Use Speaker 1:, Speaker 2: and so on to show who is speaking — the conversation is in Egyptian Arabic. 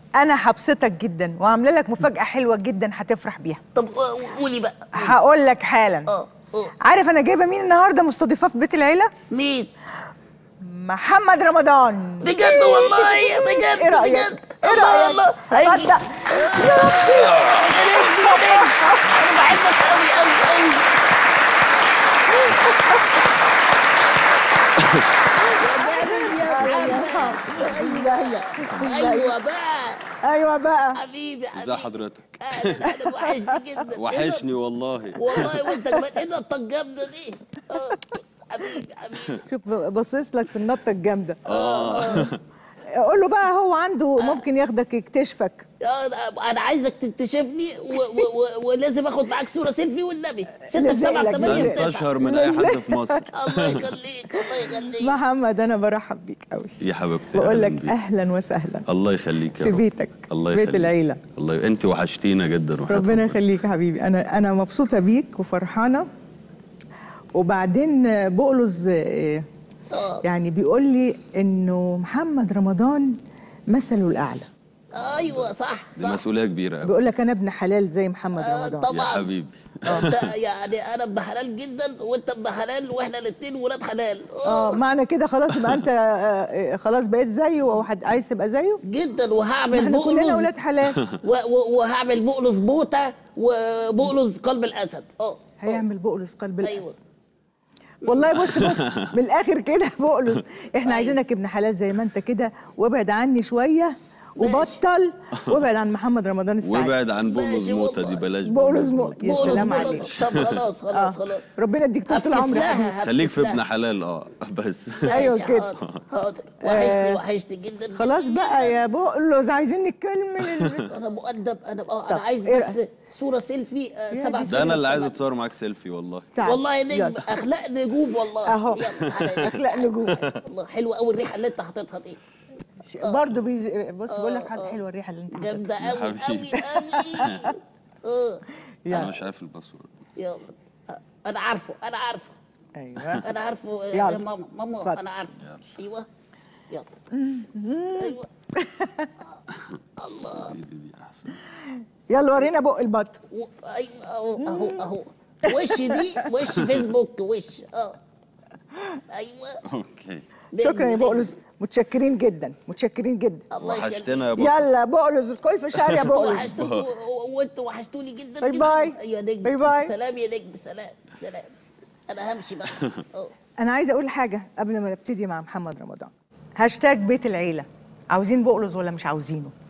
Speaker 1: انا هبسطك جدا وعامله لك مفاجاه حلوه جدا هتفرح بيها
Speaker 2: طب آه، قولي بقى
Speaker 1: هقول لك حالا
Speaker 2: اه اه
Speaker 1: عارف انا جايبه مين النهارده مستضيفاه في بيت العيله
Speaker 2: مين
Speaker 1: محمد رمضان
Speaker 2: بجد والله بجد
Speaker 1: إيه رأيك؟
Speaker 2: بجد
Speaker 1: إيه
Speaker 2: الله
Speaker 1: رأيك؟
Speaker 2: الله هيجي
Speaker 1: تصدق؟
Speaker 2: يا ربي يا نجم يا نجم انا بحبك قوي قوي قوي يا جامد يا محمد ايوه ايوه بقى
Speaker 1: ايوه بقى
Speaker 2: حبيبي
Speaker 3: ازي
Speaker 2: حبيبي
Speaker 3: حضرتك
Speaker 2: اهلا اهلا وحشني جدا
Speaker 3: وحشني والله
Speaker 2: والله وانت كمان ايه النطه الجامده دي اه حبيبي حبيبي
Speaker 1: شوف باصص لك في النطه الجامده قول له بقى هو عنده ممكن ياخدك يكتشفك
Speaker 2: آه، انا عايزك تكتشفني و- و- و- ولازم اخد معاك صوره سيلفي والنبي 6 في
Speaker 1: لازق
Speaker 2: 7 في
Speaker 1: لك
Speaker 2: 8 في
Speaker 3: ده انت
Speaker 2: 9
Speaker 3: اشهر من اي حد في مصر
Speaker 2: الله يخليك الله يخليك
Speaker 1: محمد انا برحب بيك قوي
Speaker 3: يا حبيبتي
Speaker 1: بقول
Speaker 3: أهلاً
Speaker 1: لك
Speaker 3: بيك.
Speaker 1: اهلا وسهلا
Speaker 3: الله يخليك يا
Speaker 1: في
Speaker 3: رب.
Speaker 1: بيتك،
Speaker 3: الله
Speaker 1: بيت
Speaker 3: يخليك.
Speaker 1: العيلة.
Speaker 3: الله انت وحشتينا جدا وحياة
Speaker 1: ربنا
Speaker 3: ربنا.
Speaker 1: يخليك يا حبيبي انا انا مبسوطه بيك وفرحانه وبعدين بقلص آه،
Speaker 2: اه
Speaker 1: يعني بيقول لي انه محمد رمضان مثله الاعلى
Speaker 2: ايوه صح
Speaker 3: دي
Speaker 2: صح
Speaker 3: مسؤوليه كبيره قوي
Speaker 1: بيقول لك انا ابن حلال زي محمد
Speaker 2: آه،
Speaker 1: رمضان
Speaker 2: طبعا
Speaker 3: يا حبيبي
Speaker 2: انت يعني انا ابن حلال جدا وانت ابن حلال واحنا الاثنين ولاد حلال
Speaker 1: اه
Speaker 2: اه
Speaker 1: معنى كده خلاص يبقى انت آه، آه، خلاص بقيت زيه او حد عايز تبقى زيه
Speaker 2: جدا وهعمل
Speaker 1: احنا كلنا
Speaker 2: بقلص
Speaker 1: اولاد حلال
Speaker 2: و- و- وهعمل بقلص بوته وبقلص قلب الاسد اه آه.
Speaker 1: هيعمل بقلص قلب الاسد
Speaker 2: ايوه
Speaker 1: والله بص بص من الاخر كده بقلص احنا
Speaker 2: أيوة.
Speaker 1: عايزينك ابن حلال زي ما انت كده وابعد عني شويه وبطل وابعد عن محمد رمضان السعيد
Speaker 3: وابعد عن بقلص
Speaker 2: ماشي
Speaker 3: موتة
Speaker 2: والله.
Speaker 3: دي بلاش
Speaker 1: بقلص مو يا
Speaker 2: بقلص
Speaker 1: سلام
Speaker 2: بوته
Speaker 1: عليك
Speaker 2: طب خلاص
Speaker 1: آه.
Speaker 2: خلاص خلاص
Speaker 1: ربنا يديك طول
Speaker 2: هفكس
Speaker 1: العمر يا حبيبي
Speaker 2: لها
Speaker 3: خليك في
Speaker 2: هفكس
Speaker 3: ابن
Speaker 2: لها.
Speaker 3: حلال اه بس
Speaker 1: أيوة
Speaker 2: ماشي،
Speaker 1: كده.
Speaker 2: حاضر حاضر وحشتني وحشتني جدا
Speaker 1: خلاص
Speaker 2: جدا
Speaker 1: بقى
Speaker 2: جدا.
Speaker 1: يا بقلص عايزين نتكلم ال-
Speaker 2: انا مؤدب انا اه
Speaker 1: طب،
Speaker 2: انا عايز
Speaker 1: إيه
Speaker 2: بس صوره سيلفي آه،
Speaker 1: يا
Speaker 2: سبع
Speaker 1: دي.
Speaker 3: ده انا اللي عايز
Speaker 2: طبعاً.
Speaker 3: اتصور معاك سيلفي والله
Speaker 1: تعال.
Speaker 2: والله نجم
Speaker 1: يلا.
Speaker 2: اخلاق نجوم والله
Speaker 1: أهو.
Speaker 2: يلا تعالى يا نجم.
Speaker 1: أخلاق نجوم.
Speaker 2: والله حلوه قوي الريحه اللي انت حاططها دي
Speaker 1: برضه بي... بص بقول لك حاجه حلوه الريحه اللي انت حاططها.
Speaker 2: جامده قوي قوي
Speaker 3: حبيبي.
Speaker 2: قوي اه
Speaker 3: انا مش عارف الباسورد
Speaker 2: يلا انا عارفه انا عارفه
Speaker 1: ايوه
Speaker 2: انا عارفه آه،
Speaker 1: يلا.
Speaker 2: يا ماما ماما
Speaker 1: اتفضل.
Speaker 2: انا عارفه ايوه يلا ايوه الله
Speaker 3: دي, دي احسن
Speaker 1: يلا ورينا بق البط
Speaker 2: و- ايوه اهو اهو اهو وش دي وش فيسبوك وش اه ايوه
Speaker 3: اوكي
Speaker 1: شكرا يا
Speaker 2: نجم،
Speaker 1: بقلص متشكرين جدا متشكرين جدا
Speaker 2: الله يخليك
Speaker 3: وحشتنا يا بابا
Speaker 1: يلا بقلص الكل في شهر يا بقلص
Speaker 2: وحشتوك و- و- وانتوا وحشتوني جدا
Speaker 1: باي
Speaker 2: جدا
Speaker 1: باي.
Speaker 2: يا نجم
Speaker 1: باي باي.
Speaker 2: سلام يا نجم سلام سلام انا همشي بقى اه
Speaker 1: انا عايزه اقول حاجه قبل ما نبتدي مع محمد رمضان هاشتاج بيت العيله عاوزين بقلص ولا مش عاوزينه